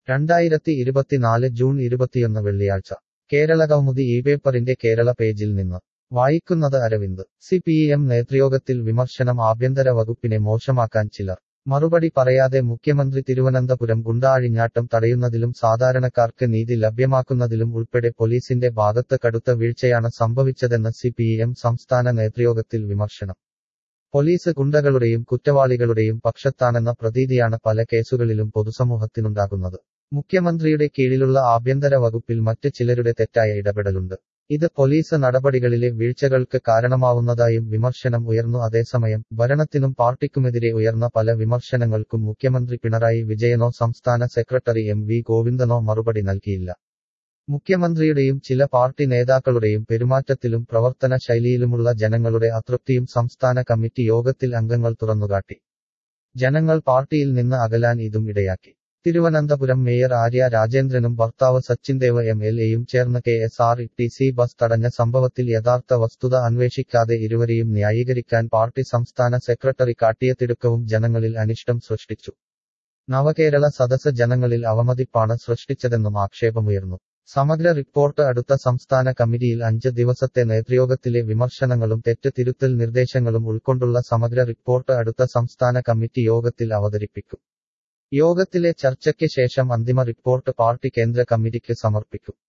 രണ്ടായിരത്തി ഇരുപത്തിനാല് ജൂൺ ഇരുപത്തിയൊന്ന് വെള്ളിയാഴ്ച കേരള കൗമുദി ഈ പേപ്പറിന്റെ കേരള പേജിൽ നിന്ന് വായിക്കുന്നത് അരവിന്ദ് സി പി എം നേതൃയോഗത്തിൽ വിമർശനം ആഭ്യന്തര വകുപ്പിനെ മോശമാക്കാൻ ചിലർ മറുപടി പറയാതെ മുഖ്യമന്ത്രി തിരുവനന്തപുരം ഗുണ്ടാഴിഞ്ഞാട്ടം തടയുന്നതിലും സാധാരണക്കാർക്ക് നീതി ലഭ്യമാക്കുന്നതിലും ഉൾപ്പെടെ പോലീസിന്റെ ഭാഗത്ത് കടുത്ത വീഴ്ചയാണ് സംഭവിച്ചതെന്ന് സി പി എം സംസ്ഥാന നേതൃയോഗത്തിൽ വിമർശനം പോലീസ് ഗുണ്ടകളുടെയും കുറ്റവാളികളുടെയും പക്ഷത്താണെന്ന പ്രതീതിയാണ് പല കേസുകളിലും പൊതുസമൂഹത്തിനുണ്ടാകുന്നത് മുഖ്യമന്ത്രിയുടെ കീഴിലുള്ള ആഭ്യന്തര വകുപ്പിൽ മറ്റ് ചിലരുടെ തെറ്റായ ഇടപെടലുണ്ട് ഇത് പോലീസ് നടപടികളിലെ വീഴ്ചകൾക്ക് കാരണമാവുന്നതായും വിമർശനം ഉയർന്നു അതേസമയം ഭരണത്തിനും പാർട്ടിക്കുമെതിരെ ഉയർന്ന പല വിമർശനങ്ങൾക്കും മുഖ്യമന്ത്രി പിണറായി വിജയനോ സംസ്ഥാന സെക്രട്ടറി എം വി ഗോവിന്ദനോ മറുപടി നൽകിയില്ല മുഖ്യമന്ത്രിയുടെയും ചില പാർട്ടി നേതാക്കളുടെയും പെരുമാറ്റത്തിലും പ്രവർത്തന ശൈലിയിലുമുള്ള ജനങ്ങളുടെ അതൃപ്തിയും സംസ്ഥാന കമ്മിറ്റി യോഗത്തിൽ അംഗങ്ങൾ തുറന്നുകാട്ടി ജനങ്ങൾ പാർട്ടിയിൽ നിന്ന് അകലാൻ ഇതും ഇടയാക്കി തിരുവനന്തപുരം മേയർ ആര്യ രാജേന്ദ്രനും ഭർത്താവ് സച്ചിൻദേവ് എം എൽ എയും ചേർന്ന് K S R T C bus തടഞ്ഞ സംഭവത്തിൽ യഥാർത്ഥ വസ്തുത അന്വേഷിക്കാതെ ഇരുവരെയും ന്യായീകരിക്കാൻ പാർട്ടി സംസ്ഥാന സെക്രട്ടറി കാട്ടിയ തിടുക്കവും ജനങ്ങളിൽ അനിഷ്ടം സൃഷ്ടിച്ചു നവകേരള സദസ് ജനങ്ങളിൽ അവമതിപ്പാണ് സൃഷ്ടിച്ചതെന്നും ആക്ഷേപമുയർന്നു സമഗ്ര റിപ്പോർട്ട് അടുത്ത സംസ്ഥാന കമ്മിറ്റിയിൽ അഞ്ച് ദിവസത്തെ നേതൃയോഗത്തിലെ വിമർശനങ്ങളും തെറ്റ് തിരുത്തൽ നിർദ്ദേശങ്ങളും ഉൾക്കൊണ്ടുള്ള സമഗ്ര റിപ്പോർട്ട് അടുത്ത സംസ്ഥാന കമ്മിറ്റി യോഗത്തിൽ അവതരിപ്പിക്കും യോഗത്തിലെ ചർച്ചയ്ക്ക് ശേഷം അന്തിമ റിപ്പോർട്ട് പാർട്ടി കേന്ദ്ര കമ്മിറ്റിക്ക് സമർപ്പിക്കും